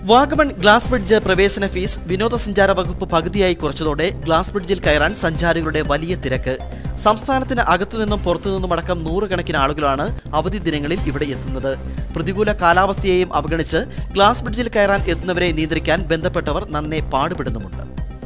Vagamon glass bridge പ്രവേശന fees വിനോദസഞ്ചാര വകുപ്പ് പകുതിയായി കുറച്ചതോടെ ഗ്ലാസ് ബ്രിഡ്ജിൽ കയറാൻ സഞ്ചാരികളുടെ വലിയ തിരക്ക് സംസ്ഥാനത്തിന് അകത്തുനിന്നും പുറത്തുനിന്നും അടക്കം നൂറുകണക്കിന് ആളുകളാണ് അവധി ദിനങ്ങളിൽ ഇവിടെ എത്തുന്നത് പ്രതികൂല കാലാവസ്ഥയെയും അവഗണിച്ച് ഗ്ലാസ് ബ്രിഡ്ജിൽ കയറാൻ എത്തുന്നവരെ നിയന്ത്രിക്കാൻ ബന്ധപ്പെട്ടവർ നന്നെ പാടുപെടുന്നുമുണ്ട്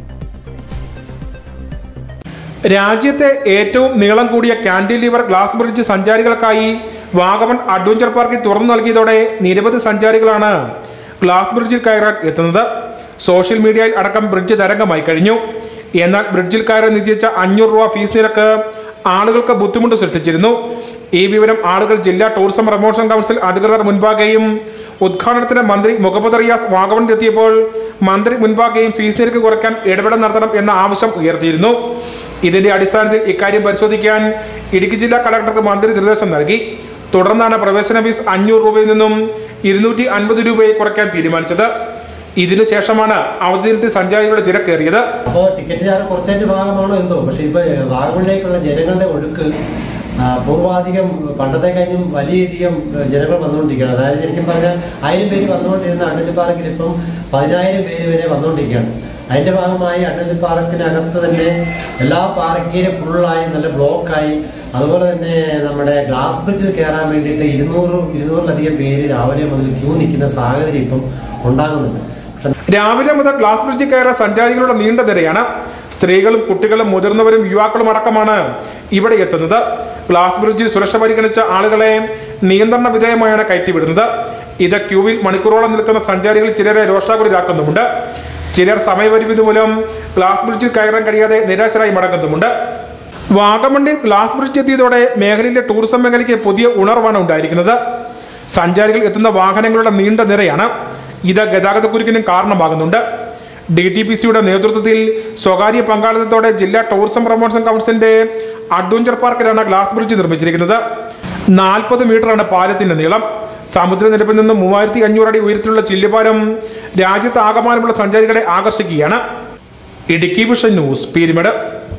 രാജ്യത്തെ ഏറ്റവും നീളം കൂടിയ കാൻഡിലിവർ ഗ്ലാസ് ബ്രിഡ്ജ് സഞ്ചാരികൾക്കായി വാഗമൺ അഡ്വഞ്ചർ പാർക്കിൽ തുറന്നു നൽകിയതോടെ നിരവധി സഞ്ചാരികളാണ് ഗ്ലാസ് ബ്രിഡ്ജിൽ കയറാൻ എത്തുന്നത് സോഷ്യൽ മീഡിയയിൽ അടക്കം ബ്രിഡ്ജ് തരംഗമായി കഴിഞ്ഞു എന്നാൽ ബ്രിഡ്ജിൽ കയറാൻ നിശ്ചയിച്ച അഞ്ഞൂറ് രൂപ ഫീസ് നിരക്ക് ആളുകൾക്ക് ബുദ്ധിമുട്ട് സൃഷ്ടിച്ചിരുന്നു ഈ വിവരം ആളുകൾ ജില്ലാ ടൂറിസം പ്രൊമോഷൻ കൗൺസിൽ അധികൃതർ മുൻപാകെയും ഉദ്ഘാടനത്തിന് മന്ത്രി മുഹമ്മദ് റിയാസ് വാഗമണിലെത്തിയപ്പോൾ മന്ത്രി മുൻപാകെയും ഫീസ് നിരക്ക് കുറയ്ക്കാൻ ഇടപെടൽ നടത്തണം എന്ന ആവശ്യം ഉയർത്തിയിരുന്നു ഇതിന്റെ അടിസ്ഥാനത്തിൽ ഇക്കാര്യം പരിശോധിക്കാൻ ഇടുക്കി ജില്ലാ കളക്ടർക്ക് മന്ത്രി നിർദ്ദേശം നൽകി തുടർന്നാണ് പ്രവേശന ഫീസ് അഞ്ഞൂറ് രൂപയിൽ നിന്നും ഇരുന്നൂറ്റി അൻപത് രൂപയെ കുറയ്ക്കാൻ തീരുമാനിച്ചത് ഇതിനുശേഷമാണ് അവധി ദിനത്തിൽ സഞ്ചാരികളുടെ തിരക്കേറിയത് അപ്പോൾ ടിക്കറ്റ് ചാർജ് കുറച്ചതിന്റെ ഭാഗമാണോ എന്തോ പക്ഷെ ഇപ്പൊ വാഗമണിലേക്കുള്ള ജനങ്ങളുടെ ഒഴുക്ക് ആ, പൂർവാധികം പണ്ടത്തെ കഴിഞ്ഞും വലിയധികം ജനങ്ങൾ വന്നുകൊണ്ടിരിക്കുകയാണ് അതായത് ശരിക്കും പറഞ്ഞാൽ ആയിരം പേര് വന്നുകൊണ്ടിരുന്ന അഡ്വഞ്ചർ പാർക്കിൽ ഇപ്പം പതിനായിരം പേര് വരെ വന്നുകൊണ്ടിരിക്കുകയാണ് അതിന്റെ ഭാഗമായി അഡ്വഞ്ചർ പാർക്കിനകത്ത് തന്നെ എല്ലാ പാർക്കിലും ഫുള്ളായി നല്ല ബ്ലോക്കായി അതുപോലെ തന്നെ നമ്മുടെ ഗ്ലാസ് ബ്രിഡ്ജിൽ കയറാൻ വേണ്ടിയിട്ട് ഇരുന്നൂറ് ഇരുന്നൂറിലധികം പേര് രാവിലെ മുതൽ ക്യൂ നിൽക്കുന്ന സാഹചര്യം ഇപ്പം ഉണ്ടാകുന്നുണ്ട് പക്ഷെ രാവിലെ മുതൽ ഗ്ലാസ് ബ്രിഡ്ജിൽ കയറാൻ സഞ്ചാരികളുടെ നീണ്ട നിരയാണ് സ്ത്രീകളും കുട്ടികളും മുതിർന്നവരും യുവാക്കളും അടക്കമാണ് ഇവിടെ എത്തുന്നത് ഗ്ലാസ് ബ്രിഡ്ജിൽ സുരക്ഷ പരിഗണിച്ച ആളുകളെ നിയന്ത്രണ വിധേയമായാണ് കയറ്റിവിടുന്നത് ഇത് ക്യൂവിൽ മണിക്കൂറോളം നിൽക്കുന്ന സഞ്ചാരികൾ ചിലരെ രോഷാകുലരാക്കുന്നുമുണ്ട് ചിലർ സമയപരിമിതി മൂലം ഗ്ലാസ് ബ്രിഡ്ജിൽ കയറാൻ കഴിയാതെ നിരാശരായി മടങ്ങുന്നുമുണ്ട് വാഗമണ്ണിൽ ഗ്ലാസ് ബ്രിഡ്ജ് എത്തിയതോടെ മേഖലയിലെ ടൂറിസം മേഖലയ്ക്ക് പുതിയ ഉണർവാണ് ഉണ്ടായിരിക്കുന്നത് സഞ്ചാരികൾ എത്തുന്ന വാഹനങ്ങളുടെ നീണ്ട നിരയാണ് ഇത് ഗതാഗതക്കുരുക്കിനും കാരണമാകുന്നുണ്ട് ഡി ടി പി സിയുടെ നേതൃത്വത്തിൽ സ്വകാര്യ പങ്കാളിത്തത്തോടെ ജില്ലാ ടൂറിസം പ്രൊമോഷൻ കൗൺസിലിന്റെ അഡ്വഞ്ചർ പാർക്കിലാണ് ഗ്ലാസ് ബ്രിഡ്ജ് നിർമ്മിച്ചിരിക്കുന്നത് നാൽപ്പത് മീറ്ററാണ് പാലത്തിന്റെ നീളം സമുദ്രനിരപ്പിൽ നിന്ന് മൂവായിരത്തി അഞ്ഞൂറ് അടി ഉയരത്തിലുള്ള ചില്ലുപാലം രാജ്യത്ത് ആകമാനമുള്ള സഞ്ചാരികളെ ആകർഷിക്കുകയാണ് ഇടുക്കി വിഷൻ ന്യൂസ് പീരിമേട്